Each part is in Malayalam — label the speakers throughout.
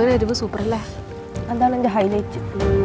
Speaker 1: എങ്ങനെ എരിവ് സൂപ്പർ അല്ലേ
Speaker 2: അതാണ് എൻ്റെ ഹൈലൈറ്റ്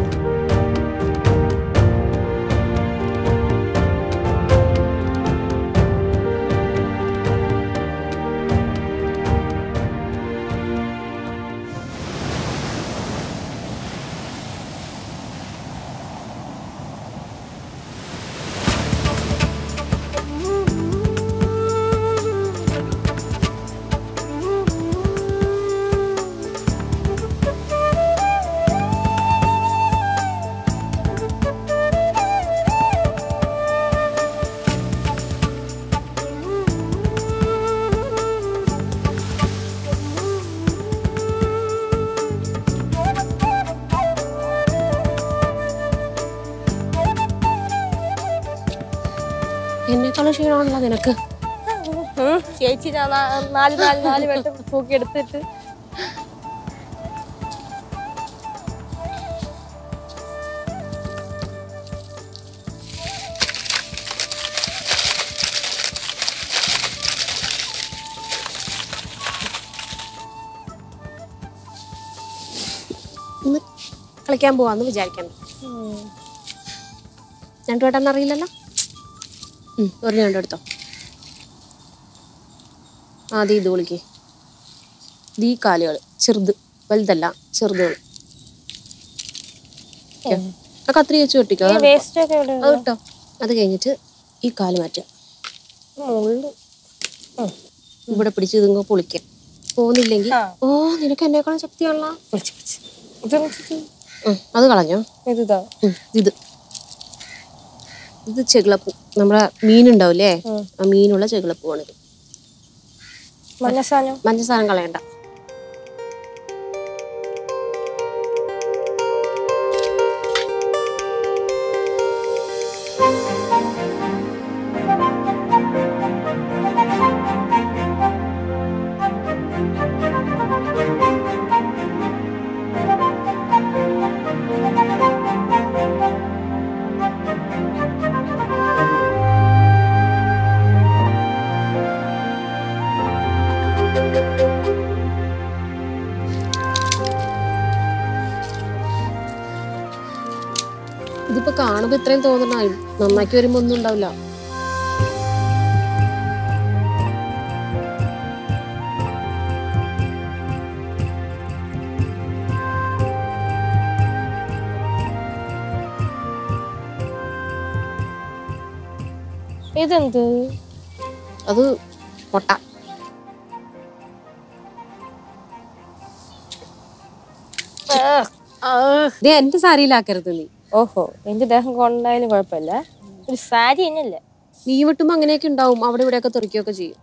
Speaker 1: എന്നെക്കാളും ക്ഷീണമാണല്ലോ നിനക്ക്
Speaker 2: ചേച്ചി ഞാൻ നാ- നാല് നാല് നാല് വെട്ടം തൂക്കി എടുത്തിട്ട്
Speaker 1: ഇന്ന് കളിക്കാൻ പോവാന്ന് വിചാരിക്കണം രണ്ടു വട്ടം അറിയില്ലല്ലോ ഉം, ഒരു രണ്ടു എടുത്തോ ആദ്യം ഇത് വിളിക്ക് ഇത് ഈ കാലുകൾ ചെറുത് വലുതല്ല ചെറുതുകൾ ആ കത്രി വെച്ച് വെട്ടിക്കോ അതാണ്
Speaker 2: വേസ്റ്റ് ഒക്കെ ഇവിടെ
Speaker 1: അത് കിട്ടോ അത് കഴിഞ്ഞിട്ട് ഈ കാല് മാറ്റുക
Speaker 2: മുള്ളു
Speaker 1: ഇവിടെ പിടിച്ച് ഇതിങ്ങോ പൊളിക്കാം പോകുന്നില്ലെങ്കിൽ
Speaker 2: ആ.
Speaker 1: ഓ നിനക്ക് എന്നെക്കാളും ശക്തിയാണല്ലോ
Speaker 2: പിടിച്ച് പിടിച്ച്. ഇതൊന്ന് ചെയ്യ്.
Speaker 1: ഉം, അത് കളഞ്ഞോ
Speaker 2: ഇതാ
Speaker 1: ഉം, ഇത് ഇത് ചെകിളപ്പൂ നമ്മുടെ മീനുണ്ടാവില്ലേ
Speaker 2: ഉം.
Speaker 1: ആ മീനുള്ള ചെകിളപ്പൂവാണിത്
Speaker 2: മഞ്ഞസാനം
Speaker 1: മഞ്ഞസാരം കളയണ്ട ഇതിപ്പോ കാണുമ്പോ ഇത്രയും തോന്നണ നന്നാക്കി വരുമ്പോ ഒന്നും ഉണ്ടാവില്ല
Speaker 2: ഇതെന്ത്
Speaker 1: അത് മുട്ട ഇത് എന്റെ സാരിയിലാക്കരുത് നീ
Speaker 2: ഓഹോ എന്റെ ദേഹം കൊണ്ടായാലും കുഴപ്പമില്ല ഒരു സാരി തന്നെയല്ലേ
Speaker 1: നീ വെട്ടുമ്പോ അങ്ങനെയൊക്കെ ഉണ്ടാവും അവിടെ ഇവിടെയൊക്കെ തെറിക്കുകയൊക്കെ ചെയ്യും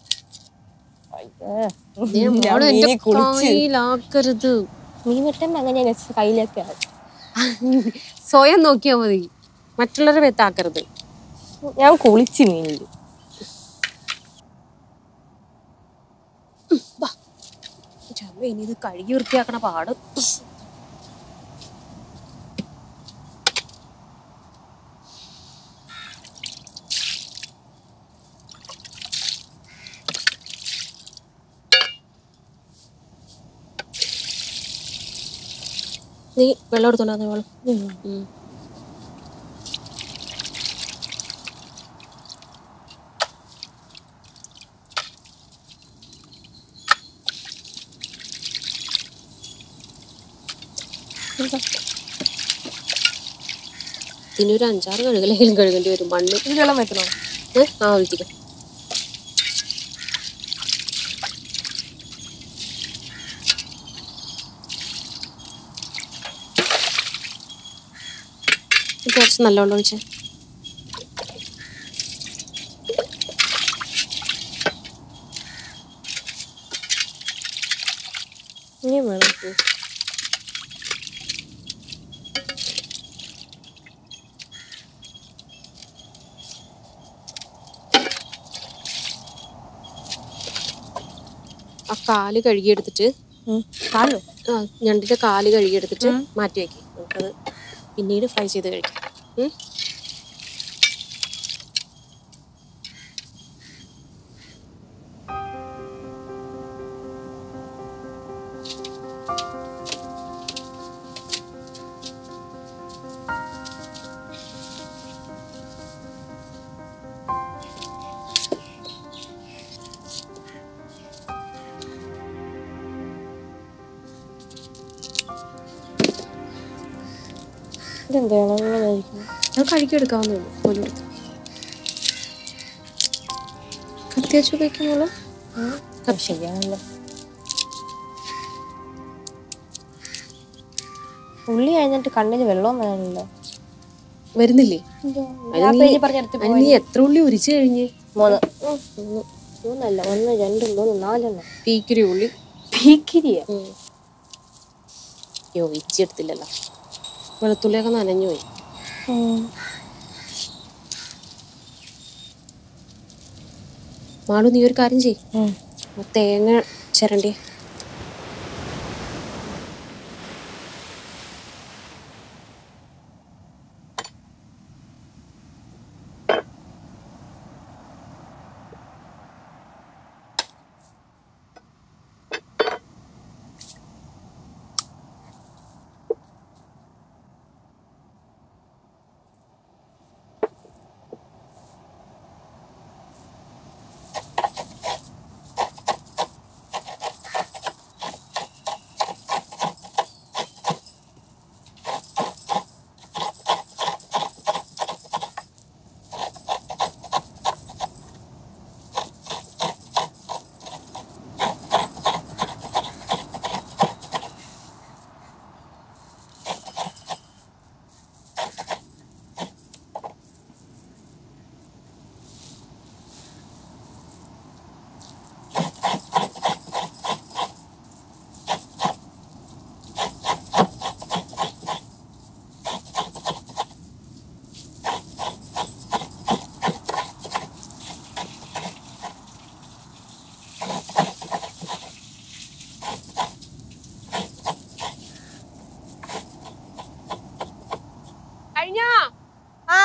Speaker 1: ദേ, മോള് എന്റെ കയ്യിലാക്കരുത്
Speaker 2: മീൻ വെട്ടുമ്പോ അങ്ങനെ കയ്യിലൊക്കെ
Speaker 1: സ്വയം നോക്കിയാ മതി മറ്റുള്ളവരുടെ വെത്താക്കരുത്
Speaker 2: ഞാൻ കുളിച്ച് മീനിൽ
Speaker 1: ചമ്മ ഇനി ഇത് കഴുകി വൃത്തിയാക്കണ പാട് നീ വെള്ളം എടുത്തോണ്ടാ വെള്ളം ഉം. ഇനി ഒരു അഞ്ചാറ് കഴുകലെങ്കിലും കഴുകേണ്ടി വരും മണ്ണ്
Speaker 2: ഇത് വെള്ളം വെക്കണോ
Speaker 1: ഏ? ആ ഒഴിച്ചിട്ട് കുറച്ച് നല്ലോണം ഒഴിച്ചേ
Speaker 2: ഇനിയും വേണം
Speaker 1: ആ കാല് കഴുകിയെടുത്തിട്ട്
Speaker 2: കാലോ
Speaker 1: ആ ഞണ്ടിന്റെ കാല് കഴുകിയെടുത്തിട്ട് മാറ്റി വെക്കും നമുക്കത് പിന്നീട് ഫ്രൈ ചെയ്ത് കഴിക്കാം ഉം.
Speaker 2: ഇതെന്താണ് അങ്ങനെ ഇരിക്കുന്നത്
Speaker 1: അത് കഴിക്കെടുക്കാവുന്നേ ഉള്ളൂ പോലും എടുത്ത് കത്തി വെച്ച് ഉപയോഗിക്കുമ്പോൾ
Speaker 2: ശരിയാണല്ലോ ഉള്ളി കഴിഞ്ഞിട്ട് കണ്ണിൽ വെള്ളം വേണമല്ലോ
Speaker 1: വരുന്നില്ലേ
Speaker 2: ആ പേജ് പറഞ്ഞെടുത്ത്
Speaker 1: അതിന് നീ എത്ര ഉള്ളി ഉരിച്ചു കഴിഞ്ഞ്
Speaker 2: മൂന്ന് ഉം, മൂന്ന് മൂന്നല്ല ഒന്ന് രണ്ട് മൂന്ന് നാലെണ്ണം
Speaker 1: തീക്കിരി ഉള്ളി
Speaker 2: ഭീക്കിരിയ
Speaker 1: അയ്യോ ഇച്ചി എടുത്തില്ലല്ലോ വെളുത്തുള്ളിയൊക്കെ നനഞ്ഞു പോയി മാളു നീ ഒരു കാര്യം ചെയ് ആ തേങ്ങ ചിരണ്ടി കഴിഞ്ഞോ
Speaker 2: ആ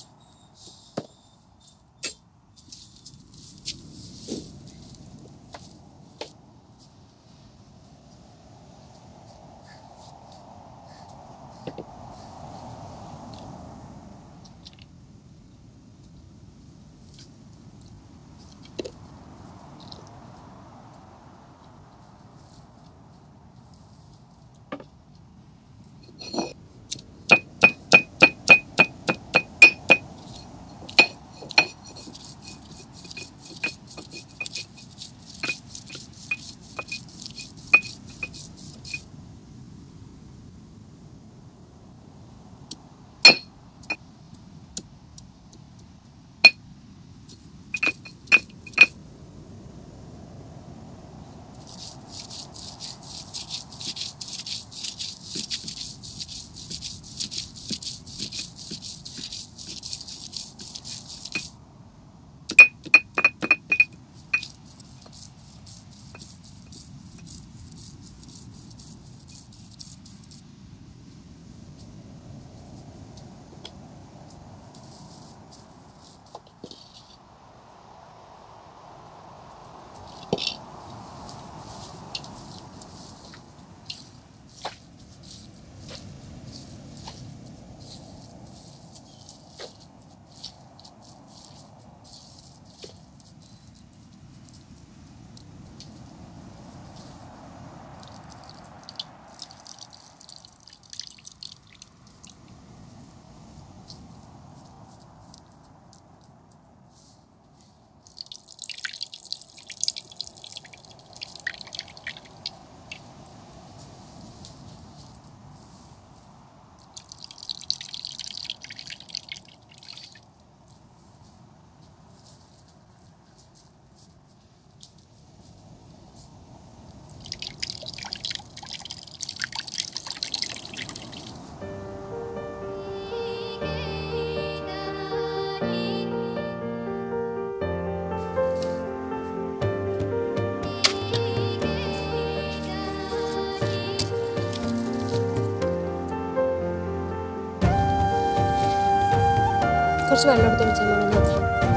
Speaker 1: കുറച്ച് വെള്ളം എടുത്ത് ഒഴിച്ചാൽ മതി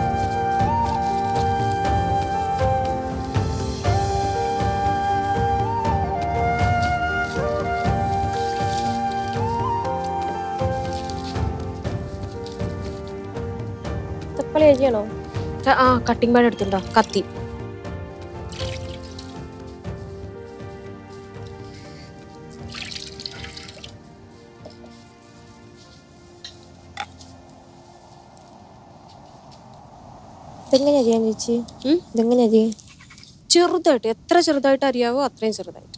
Speaker 2: തക്കാളി കഴിക്കണോ
Speaker 1: ആ കട്ടിംഗ് പാഡ് എടുത്തിട്ടുണ്ടോ കത്തി
Speaker 2: ഇതെങ്ങനെയാ ചെയ്യാൻ ചേച്ചി
Speaker 1: ഉം?
Speaker 2: ഇതെങ്ങനെയാ ചെയ്യാൻ
Speaker 1: ചെറുതായിട്ട് എത്ര ചെറുതായിട്ട് അറിയാവോ അത്രയും ചെറുതായിട്ട്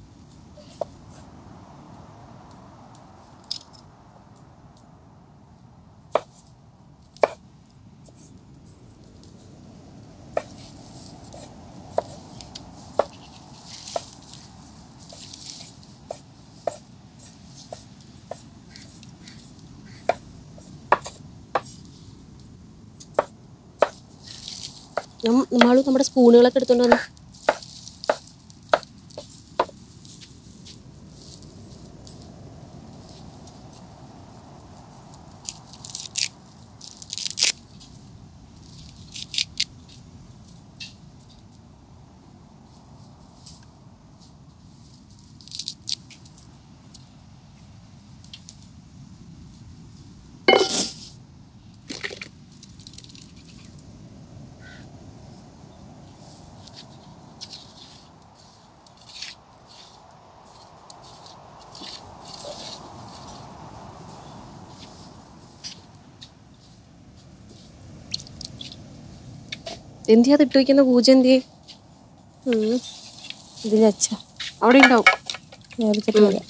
Speaker 1: നമ്മൾ നമ്മുടെ സ്പൂണുകളൊക്കെ എടുത്തോണ്ട് വന്നു എന്തിയാ അത് ഇട്ട് വയ്ക്കുന്ന പൂജ എന്തിയെ
Speaker 2: ഇതിൽ വെച്ചാ
Speaker 1: അവിടെ ഉണ്ടാവും
Speaker 2: ഞാൻ എടുത്തിട്ട് വരാം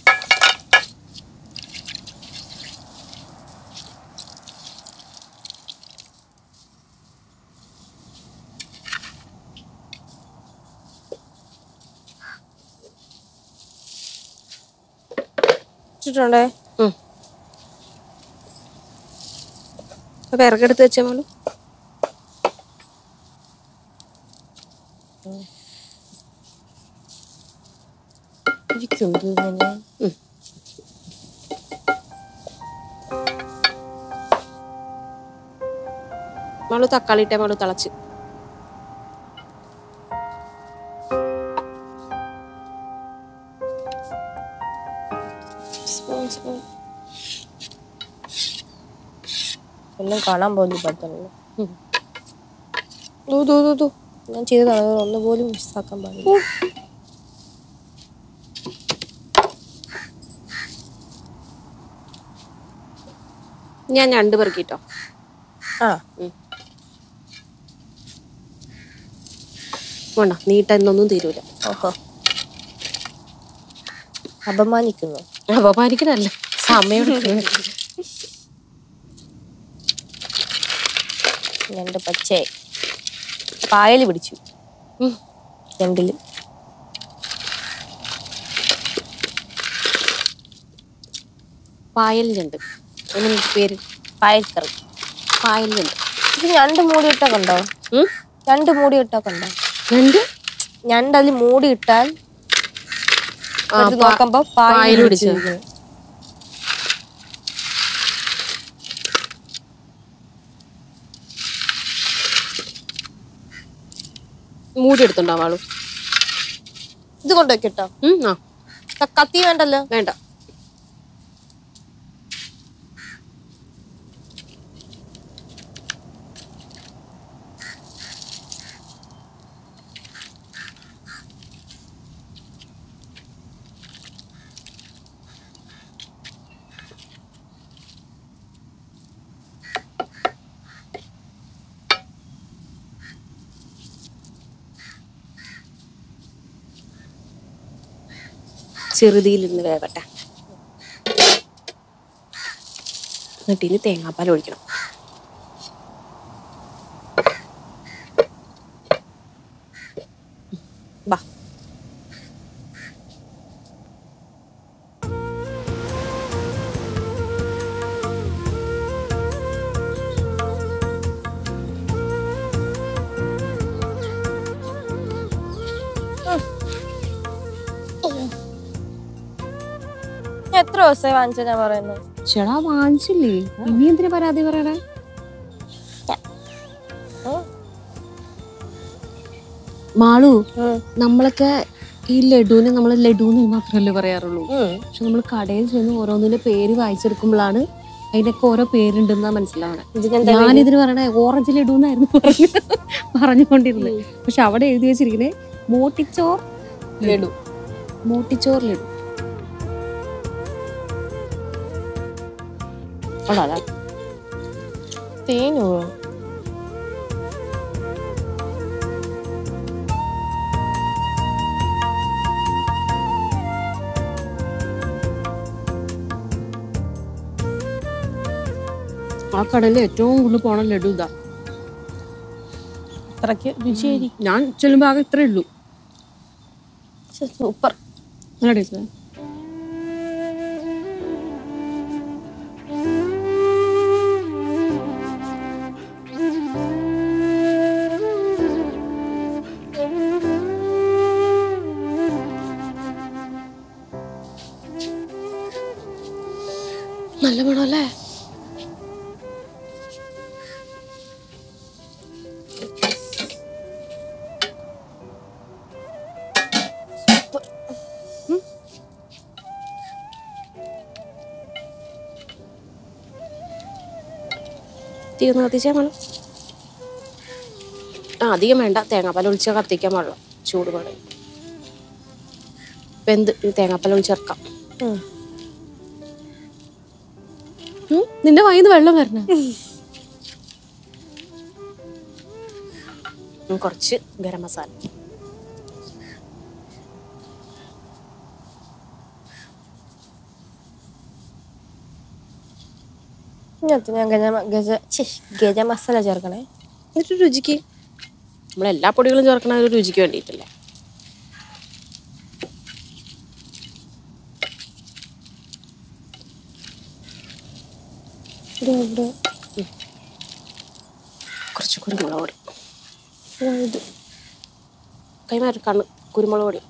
Speaker 2: ഇട്ടിട്ടുണ്ടേ
Speaker 1: ഉം. അപ്പൊ വിറകെടുത്ത് വെച്ചാ മോള്
Speaker 2: ഇരിക്കുന്നുണ്ട് ഇങ്ങനെ
Speaker 1: ഉം. മോള് തക്കാളി ഇട്ടേ മോള് തിളച്ച്
Speaker 2: സ്പൂൺ സ്പൂൺ ഒന്നും കാണാൻ പോലും പറ്റുന്നില്ല
Speaker 1: ഉം.
Speaker 2: ദൂ ദൂ ദൂ ദൂ ഞാൻ ചെയ്തതാണ് ഒന്നുപോലും മിസ്സാക്കാൻ പാടില്ല
Speaker 1: ഞാൻ ഞണ്ട് പെറുക്കിട്ടോ
Speaker 2: ആ
Speaker 1: വേണ്ട നീട്ട എന്നൊന്നും തീരൂല
Speaker 2: ഓഹോ അപമാനിക്കുന്നു
Speaker 1: അപമാനിക്കണല്ല സമയം എടുക്കണം.
Speaker 2: രണ്ട് പച്ചേ പായല് പിടിച്ചു
Speaker 1: ഉം.
Speaker 2: രണ്ടില്
Speaker 1: പായൽ ഞണ്ട് അങ്ങനെ പേര്
Speaker 2: പായൽ കറി
Speaker 1: പായൽ ഞണ്ട്
Speaker 2: ഇത് ഞണ്ട് മൂടി ഇട്ടാ കണ്ടോ
Speaker 1: ഉം?
Speaker 2: ഞണ്ട് മൂടി ഇട്ടാ കണ്ടോ
Speaker 1: ഞണ്ട്
Speaker 2: ഞണ്ട് അതിൽ മൂടി ഇട്ടാൽ
Speaker 1: ആ,
Speaker 2: എടുത്ത്
Speaker 1: പാ-
Speaker 2: നോക്കുമ്പോ
Speaker 1: പായല്
Speaker 2: പായൽ
Speaker 1: പിടിച്ചു.
Speaker 2: പിടിച്ചിരിക്കുന്നു.
Speaker 1: മൂടി എടുത്തുണ്ടോ ആളു
Speaker 2: ഇത് കൊണ്ടുവയ്ക്കട്ടോ
Speaker 1: ഉം ആ
Speaker 2: ക- കത്തി വേണ്ടല്ലോ
Speaker 1: വേണ്ട ചെറുതിയിലിരുന്ന് വേവട്ടെ എന്നിട്ട് ഇനി തേങ്ങാപ്പാൽ ഒഴിക്കണം ബാ
Speaker 2: ഞാൻ എത്ര ദിവസമായി വാങ്ങിച്ച ഞാൻ പറയുന്നത്
Speaker 1: ചേടാ വാങ്ങിച്ചില്ലേ ഇനി എന്തിനാ പരാതി പറയണേ മാളു നമ്മളൊക്കെ ഈ ലഡുവിനെ നമ്മൾ ലഡു എന്ന് മാത്രമല്ലേ പറയാറുള്ളൂ പക്ഷെ നമ്മൾ കടയിൽ ചെന്ന് ഓരോന്നിന്റെ പേര് വായിച്ചെടുക്കുമ്പോഴാണ് അതിനൊക്കെ ഓരോ പേരുണ്ടെന്നാ മനസ്സിലാവണേ
Speaker 2: ഇത് ഞാൻ
Speaker 1: ഞാനിതിന് പറയണേ ഓറഞ്ച് ലഡു എന്നായിരുന്നു പറഞ്ഞു പറഞ്ഞുകൊണ്ടിരുന്നത് പക്ഷെ അവിടെ എഴുതി വെച്ചിരിക്കണേ മോട്ടിച്ചോർ
Speaker 2: ലഡു
Speaker 1: മോട്ടിച്ചോർ ലഡു അതാ
Speaker 2: തേനു
Speaker 1: ആ കടയിൽ ഏറ്റവും കൂടുതൽ പോണ ലഡു ഇതാ
Speaker 2: അത്രയ്ക്ക് രുചിയായിരിക്കും
Speaker 1: ഞാൻ ചെല്ലുമ്പോൾ ആകെ ഇത്രേ ഉള്ളൂ
Speaker 2: സൂപ്പർ
Speaker 1: നല്ല ടേസ്റ്റ് നല്ല മണമല്ലേ തീർന്ന് കത്തിച്ചാൽ മണം ആ അധികം വേണ്ട തേങ്ങാപ്പാൽ ഒഴിച്ച് കത്തിക്കാൻ പാടില്ല ചൂട് പാടില്ല വെന്ത് ഈ തേങ്ങാപ്പാൽ ഒഴിച്ചേർക്കാം നിന്റെ വായിന്ന് വെള്ളം വരണ കുറച്ച് ഗരം മസാല
Speaker 2: ഇതിനകത്ത് ഞാൻ ഗജ ഗജ ഛെ, ഗജ മസാല ചേർക്കണേ
Speaker 1: എന്നിട്ട് രുചിക്ക് നമ്മളെല്ലാ പൊടികളും ചേർക്കണ ഒരു രുചിക്ക് വേണ്ടിയിട്ടല്ലേ
Speaker 2: ഇത് ഇവിടെ
Speaker 1: കുറച്ച് കുരുമുളക് പൊടി
Speaker 2: ഇത്
Speaker 1: കൈമാറി കണ്ണ് കുരുമുളക് പൊടി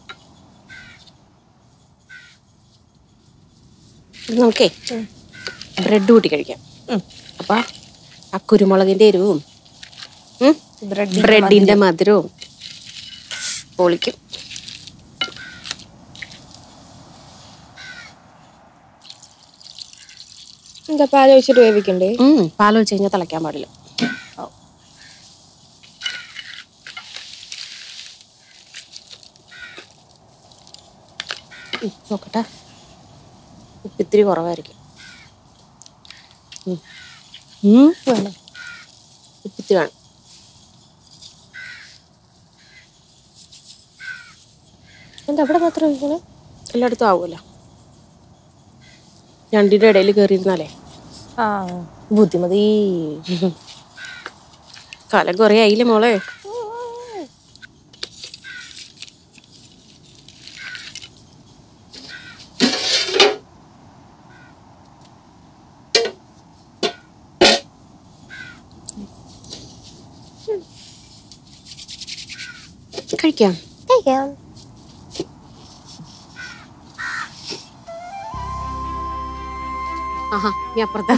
Speaker 1: ഇത് നമുക്കേ ബ്രെഡ് കൂട്ടി കഴിക്കാം അപ്പൊ ആ കുരുമുളകിന്റെ എരിവും ഉം,
Speaker 2: ബ്രെഡ്
Speaker 1: ബ്രെഡിന്റെ മധുരവും പൊളിക്കും
Speaker 2: എന്താ പാൽ ഒഴിച്ചിട്ട് വേവിക്കണ്ടേ
Speaker 1: ഉം, പാൽ ഒഴിച്ച് കഴിഞ്ഞാൽ തിളയ്ക്കാൻ പാടില്ല ഉം, നോക്കട്ടെ ഉപ്പ് ഇത്തിരി കുറവായിരിക്കും ഉം. ഉം,
Speaker 2: വേണം
Speaker 1: ഉപ്പ് ഇത്തിരി വേണം
Speaker 2: എന്താ അവിടെ മാത്രം ഒഴിക്കണേ
Speaker 1: എല്ലായിടത്തും ആവുമല്ലോ രണ്ടിൻ്റെ ഇടയിൽ കയറിയിരുന്നാലേ
Speaker 2: ആ ബുദ്ധിമതി
Speaker 1: കാലം കുറേ ആയില്ലേ മോളെ കഴിക്കാം
Speaker 2: കഴിക്കാം
Speaker 1: ആഹാ ഈ അപ്പുറത്തെ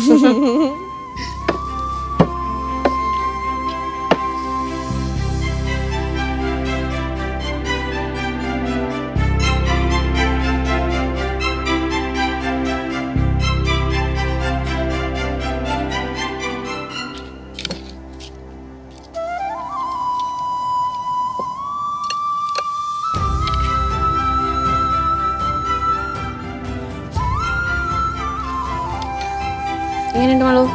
Speaker 1: എങ്ങനെയുണ്ട് മാളു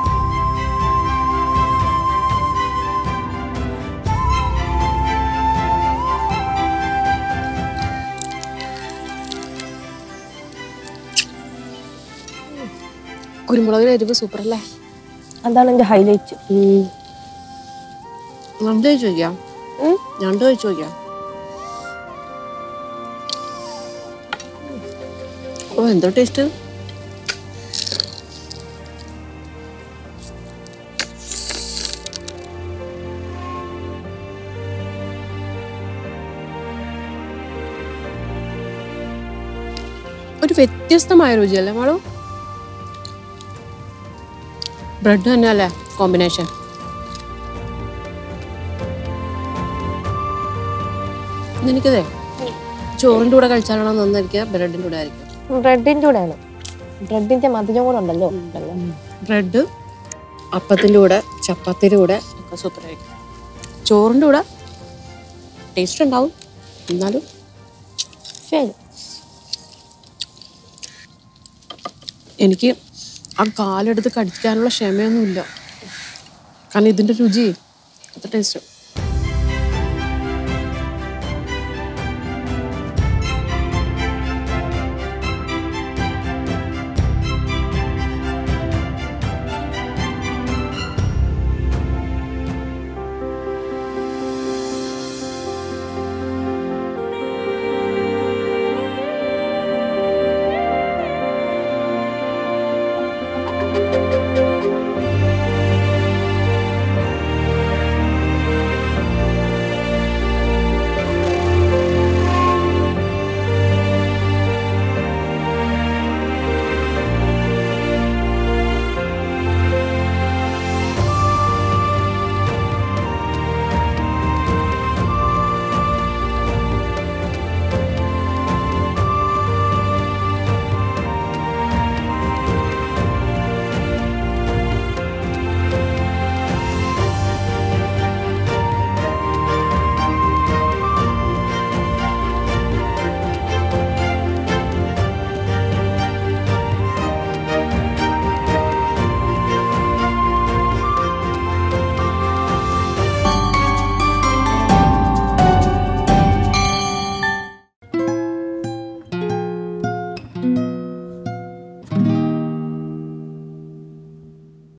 Speaker 1: കുരുമുളകിന് എരിവ് സൂപ്പർ അല്ലേ
Speaker 2: അതാണ് എന്റെ ഹൈലൈറ്റ്
Speaker 1: രണ്ട് കഴിച്ചു നോക്കിയാ രണ്ട് കഴിച്ചു നോക്കിയാ ഓ എന്തോ ടേസ്റ്റ് ഒരു വ്യത്യസ്തമായ രുചിയല്ലേ മാളു ബ്രെഡ് തന്നെയല്ലേ കോമ്പിനേഷൻ എനിക്കതേ ചോറിൻ്റെ കൂടെ കഴിച്ചാലാണോ നന്നായിരിക്കുക ബ്രെഡിൻ്റെ കൂടെ ആയിരിക്കും
Speaker 2: ബ്രെഡിന്റെ കൂടെയാണ് ബ്രെഡിന്റെ മധുരം കൂടെ ഉണ്ടല്ലോ ഉണ്ടല്ലോ.
Speaker 1: ബ്രെഡ് അപ്പത്തിൻ്റെ കൂടെ ചപ്പാത്തിയുടെ കൂടെ ഒക്കെ സൂപ്പറായിരിക്കും ചോറിൻ്റെ കൂടെ ടേസ്റ്റ് ഉണ്ടാവും എന്നാലും
Speaker 2: ശരി
Speaker 1: എനിക്ക് ആ കാലെടുത്ത് കടിക്കാനുള്ള ക്ഷമയൊന്നുമില്ല കാരണം ഇതിൻ്റെ രുചി അത്ര ടേസ്റ്റ്